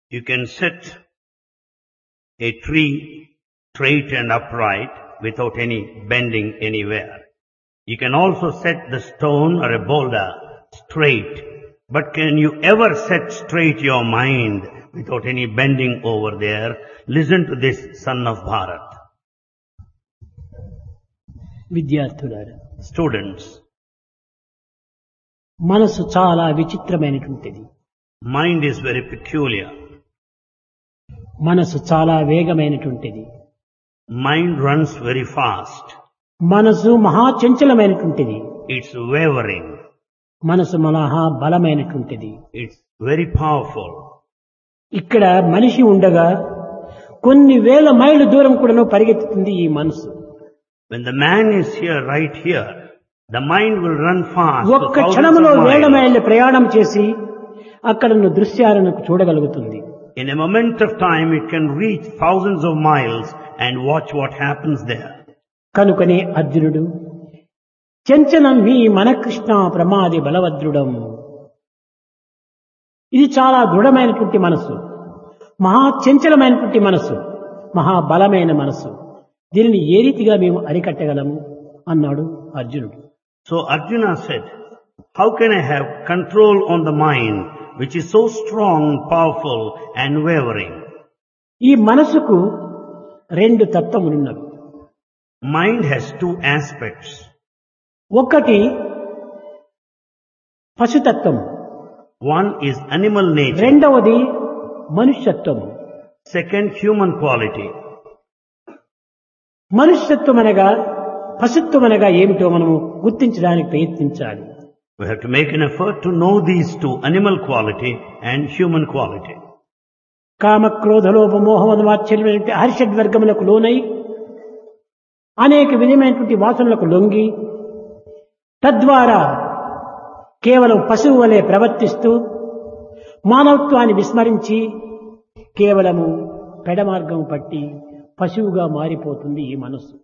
You can set a tree straight and upright without any bending anywhere. You can also set the stone or a boulder straight. But can you ever set straight your mind without any bending over there? Listen to this son of Bharat. విద్యార్థులారా Students, మనసు చాలా విచిత్రమైనటువంటిది mind is very peculiar. మనసు చాలా వేగమైనటువంటిది Mind runs very fast. మనసు మహా చంచలమైనటువంటిది It's wavering. మనసు మహా బలమైనటువంటిది It's very powerful. ఇక్కడ మనిషి ఉండగా కొన్ని వేల మైళ్ళ దూరం కూడాను పరిగెత్తుతుంది ఈ మనసు When the man is here, right here, the mind will run fast. for ఒక్క thousands క్షణంలో of వేల miles. మైళ్ళ ప్రయాణం చేసి అక్కడ ఉన్న దృశ్యాలను చూడగలుగుతుంది In a moment of time, it can reach thousands of miles and watch what happens there. కనుకనే అర్జునుడు చెంచనం మీ మన కృష్ణ ప్రమాది బలవద్రుడం ఇది చాలా దృఢమైనటువంటి మనసు మహా చంచలమైనటువంటి మనసు మహా బలమైన మనసు దీనిని ఏ రీతిగా మేము అరికట్టగలము అన్నాడు అర్జునుడు So Arjuna said, how can I have control on the mind which is so strong, powerful and wavering? ఈ మనసుకు రెండు తత్వములున్నవి Mind has two aspects. ఒకటి పశుతత్వం One is animal nature. రెండవది మనుష్యత్వం Second, human quality. మనుష్యత్వం అనగా పశుత్వం అనగా ఏమిటో మనము గుర్తించడానికి ప్రయత్నించాలి We have to make an effort to know these two, animal quality and human quality. కామ క్రోధలోప మోహమదమాశ్చర్యమైనటువంటి హర్షడ్వర్గములకు లోనై అనేక విధమైనటువంటి వాసనలకు లొంగి తద్వారా కేవలం పశువు వలె ప్రవర్తిస్తూ మానవత్వాన్ని విస్మరించి కేవలము పెడమార్గం పట్టి పశువుగా మారిపోతుంది ఈ మనస్సు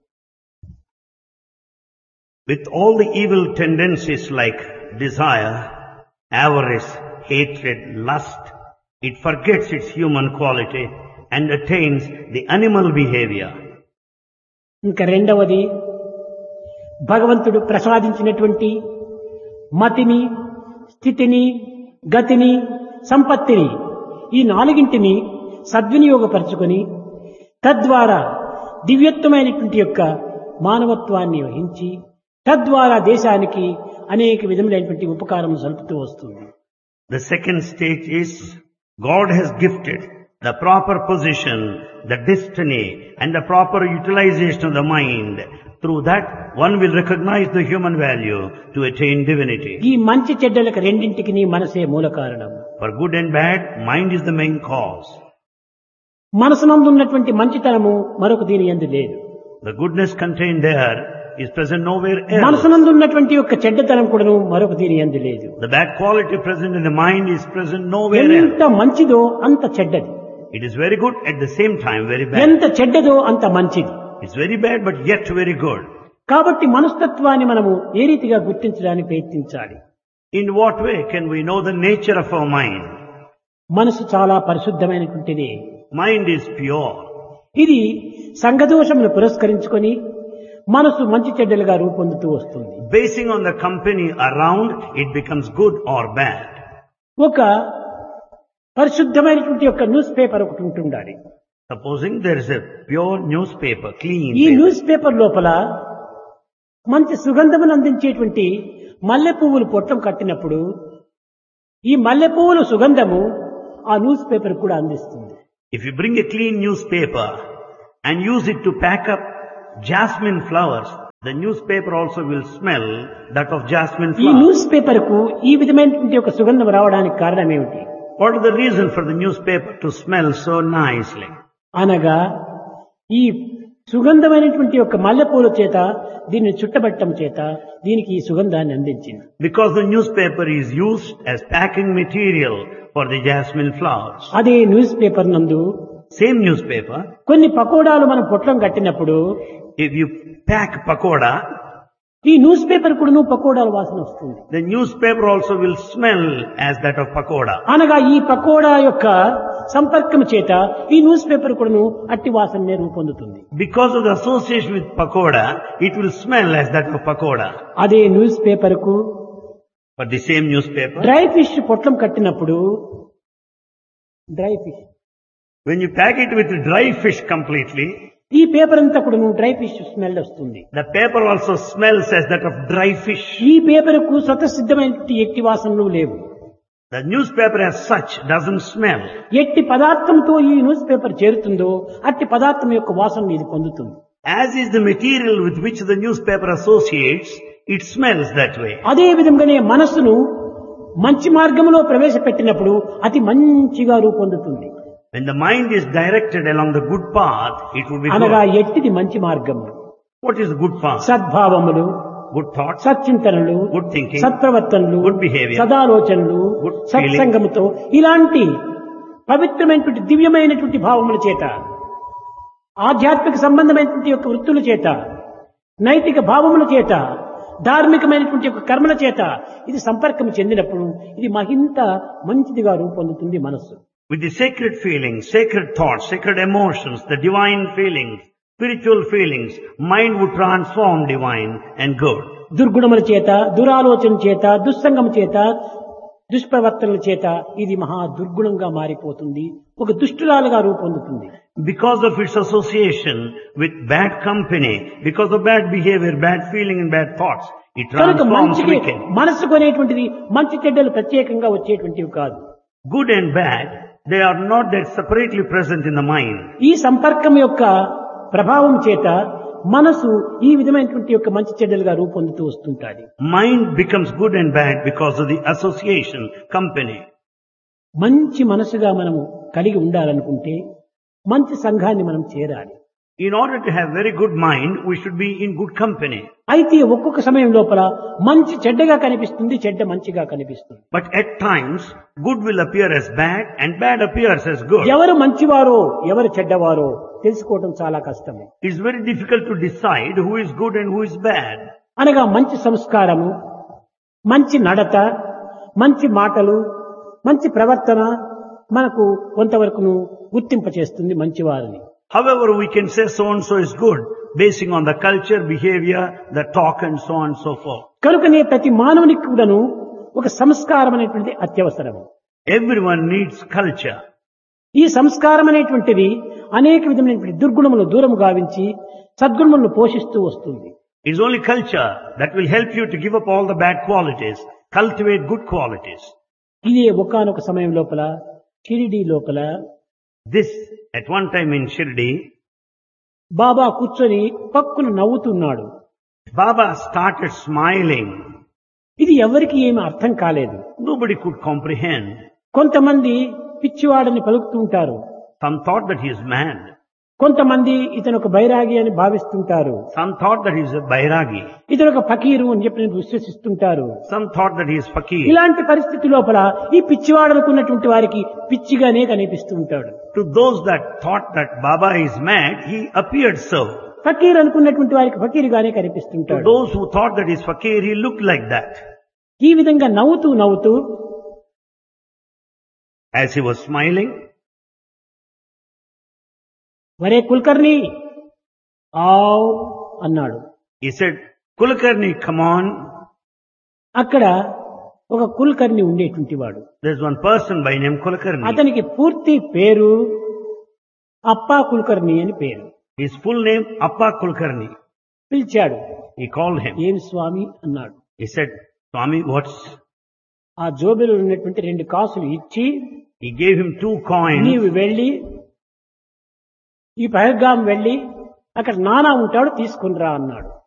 With all the evil tendencies like desire, avarice, hatred, lust, it forgets its human quality and attains the animal behavior. ఇంకా రెండవది భగవంతుడు ప్రసాదించినటువంటి మతిని స్థితిని గతిని సంపత్తిని ఈ నాలుగింటిని సద్వినియోగపరచుకొని తద్వారా దివ్యత్వమైనటువంటి యొక్క మానవత్వాన్ని వహించి తద్వారా దేశానికి అనేక విధములైనటువంటి ఉపకారం సలుపుతూ వస్తుంది The second stage is God has gifted the proper position, the destiny and the proper utilization of the mind. Through that one will recognize the human value to attain divinity. ఈ మంచి చెడ్డలకు రెండింటికి నీ మనసే మూల కారణం For good and bad, mind is the main cause. మనసునందు ఉన్నటువంటి మంచితనము మరొక దీని ఎందు లేదు The goodness contained there is present nowhere else. మనసునందు ఉన్నటువంటి యొక్క చెడ్డతనం కూడాను మరొక దీని ఎందు లేదు The bad quality present in the mind is present nowhere else. ఎంత మంచిదో అంత చెడ్డది It is very good at the same time very bad. ఎంత చెడ్డదో అంత మంచిది It's very bad but yet very good. కాబట్టి మనస్తత్వాన్ని మనము ఏ రీతిగా గుర్తించడానికి ప్రయత్నించాలి In what way can we know the nature of our mind? మనసు చాలా పరిశుద్ధమైనటువంటిది Mind is pure. ఇది సంఘదోషమును పురస్కరించుకొని మనసు మంచి చెడ్డలుగా రూపొందుతూ వస్తుంది Basing on the company around, it becomes good or bad. ఒక పరిశుద్ధమైనటువంటి యొక్క న్యూస్ పేపర్ ఒకటి ఉంటుండాలి Supposing there is a pure newspaper, clean ఈ paper. న్యూస్ పేపర్ లోపల మంచి సుగంధమును అందించేటువంటి మల్లె పువ్వులు పొట్టం కట్టినప్పుడు ఈ మల్లె పువ్వుల సుగంధము ఆ న్యూస్ పేపర్ కూడా అందిస్తుంది If you bring a clean newspaper and use it to pack up jasmine flowers, the newspaper also will smell that of jasmine ఈ flowers. న్యూస్ పేపర్ కు ఈ విధమైనటువంటి ఒక సుగంధం రావడానికి కారణం ఏమిటి What is the reason for the newspaper to smell so nicely? అనగా ఈ సుగంధమైనటువంటి యొక్క మల్లెపూల చేత దీన్ని చుట్టబట్టం చేత దీనికి ఈ సుగంధాన్ని అందించింది Because the newspaper is used as packing material for the jasmine flowers. అదే న్యూస్ పేపర్ నందు Same newspaper, కొన్ని పకోడాలు మనం పొట్లం కట్టినప్పుడు if you pack pakoda, ఈ న్యూస్ పేపర్ కూడా పకోడాల వాసన వస్తుంది the newspaper also will smell as that of pakoda. అనగా ఈ పకోడా యొక్క సంపర్కం చేత ఈ న్యూస్ పేపర్ కూడాను అట్టి వాసననే రూపొందుతుంది Because of the association with pakoda, it will smell as that of pakoda. అదే న్యూస్ పేపర్ కు But the same newspaper, dry fish పొట్లం కట్టినప్పుడు dry fish when you pack it with dry fish completely, ఈ paper అంతా కూడాను dry fish smell వస్తుంది the paper also smells as that of dry fish. ఈ paper కు స్వతసిద్ధమైనటువంటి ఎట్టి వాసనలు లేవు The newspaper as such doesn't smell. ఎట్టి పదార్థంతో ఈ న్యూస్ పేపర్ చేరుతుందో అట్టి పదార్థం యొక్క వాసన ఇది పొందుతుంది As is the material with which the newspaper associates, it smells that way. అదే విధంగానే మనస్సును మంచి మార్గంలో ప్రవేశపెట్టినప్పుడు అతి మంచిగా రూపొందుతుంది When the mind is directed along the good path, it will be అనగా good. ఎట్టిది మంచి మార్గము What is good path? సద్భావములు Good thoughts, సచ్చింతనలు good thinking, సత్ప్రవర్తనలు good behavior, సదాలోచనలు good feeling. సత్సంగముతో ఇలాంటి పవిత్రమైనటువంటి దివ్యమైనటువంటి భావముల చేత ఆధ్యాత్మిక సంబంధమైనటువంటి యొక్క వృత్తుల చేత నైతిక భావముల చేత ధార్మికమైనటువంటి యొక్క కర్మల చేత ఇది సంపర్కం చెందినప్పుడు ఇది మహింత మంచిదిగా రూపొందుతుంది మనస్సు with the sacred feelings, sacred thoughts, sacred emotions, the divine feelings, spiritual feelings, mind would transform divine and good. దుర్గుణముల చేత దురాలోచన చేత దుస్సంగం చేత దుష్ప్రవర్తనల చేత ఇది మహా దుర్గుణంగా మారిపోతుంది ఒక దుష్టురాలుగా రూపొందుతుంది Because of its association with bad company, because of bad behavior, bad feeling and bad thoughts, it కనుక transforms మంచికి wicked. మనసుకు అనేటువంటిది మంచి చెడ్డలు ప్రత్యేకంగా వచ్చేటువంటివి కాదు Good and bad, they are not that separately present in the mind. ఈ సంపర్కం యొక్క ప్రభావం చేత మనసు ఈ విధమైనటువంటి యొక్క మంచి చెడ్డలుగా రూపొందుతూ వస్తుంటాది Mind becomes good and bad because of the association, company. మంచి మనసుగా మనము కలిగి ఉండాలనుకుంటే మంచి సంఘాన్ని మనం చేరాలి In order to have very good mind, we should be in good company. అయితే ఒక్కొక్క సమయం లోపల మంచి చెడ్డగా కనిపిస్తుంది చెడ్డ మంచిగా కనిపిస్తుంది But at times, good will appear as bad and bad appears as good. ఎవరు మంచివారో ఎవరు చెడ్డవారో తెలుసుకోవడం చాలా కష్టము It's very difficult to decide who is good and who is bad. అనగా మంచి సంస్కారము మంచి నడత మంచి మాటలు మంచి ప్రవర్తన మనకు కొంతవరకును గుర్తింపచేస్తుంది మంచివారిని However, we can say so and so is good, basing on the culture, behavior, the talk and so on and so forth. కనుకనే ప్రతి మానవునికి కూడాను ఒక సంస్కారం అనేటువంటిది అత్యవసరము Everyone needs culture. ఈ సంస్కారం అనేటువంటిది అనేక విధమైనటువంటి దుర్గుణములను దూరము గావించి సద్గుణములను పోషిస్తూ వస్తుంది It's only culture that will help you to give up all the bad qualities, cultivate good qualities. ఇదే ఒకానొక సమయం లోపల షిరిడి లోపల This, at one time in Shirdi, బాబా కూర్చొని పక్కున నవ్వుతున్నాడు Baba started smiling. ఇది ఎవరికి ఏమి అర్థం కాలేదు Nobody could comprehend. కొంతమంది పిచ్చివాడని పలుకుతుంటారు Some thought that he is mad. కొంతమంది ఇతను ఒక బైరాగి అని భావిస్తుంటారు Some thought that he is a Bairagi. ఇతను ఒక ఫకీరు అని చెప్పి విశ్వసిస్తుంటారు Some thought that he is Fakir. ఇలాంటి పరిస్థితి లోపల ఈ పిచ్చివాడనుకున్నటువంటి వారికి పిచ్చిగానే కనిపిస్తూ ఉంటాడు To those that thought that Baba is mad, he appeared so. ఫకీర్ అనుకున్నటువంటి వారికి ఫకీరుగానే To కనిపిస్తుంటాడు those who thought that he is Fakir, he looked like that. ఈ విధంగా నవ్వుతూ నవ్వుతూ As he was smiling, వరే కుల్కర్ని ఆవ్ అన్నాడు he said, Kulkarni, come on. అక్కడ ఒక కుల్కర్ని ఉండేటువంటి వాడు There's one person by name Kulkarni. అతనికి పూర్తి పేరు అప్పా కుల్కర్ని అని పేరు His full name, Appa Kulkarni. పిలిచాడు He called him. ఏం స్వామి అన్నాడు He said, Swami, what's... ఆ జోబిలో ఉన్నటువంటి రెండు కాసులు ఇచ్చి He gave him two coins. నీవు వెళ్ళి ఈ పహల్గాం వెళ్ళి అక్కడ నానా ఉంటాడు తీసుకునిరా అన్నాడు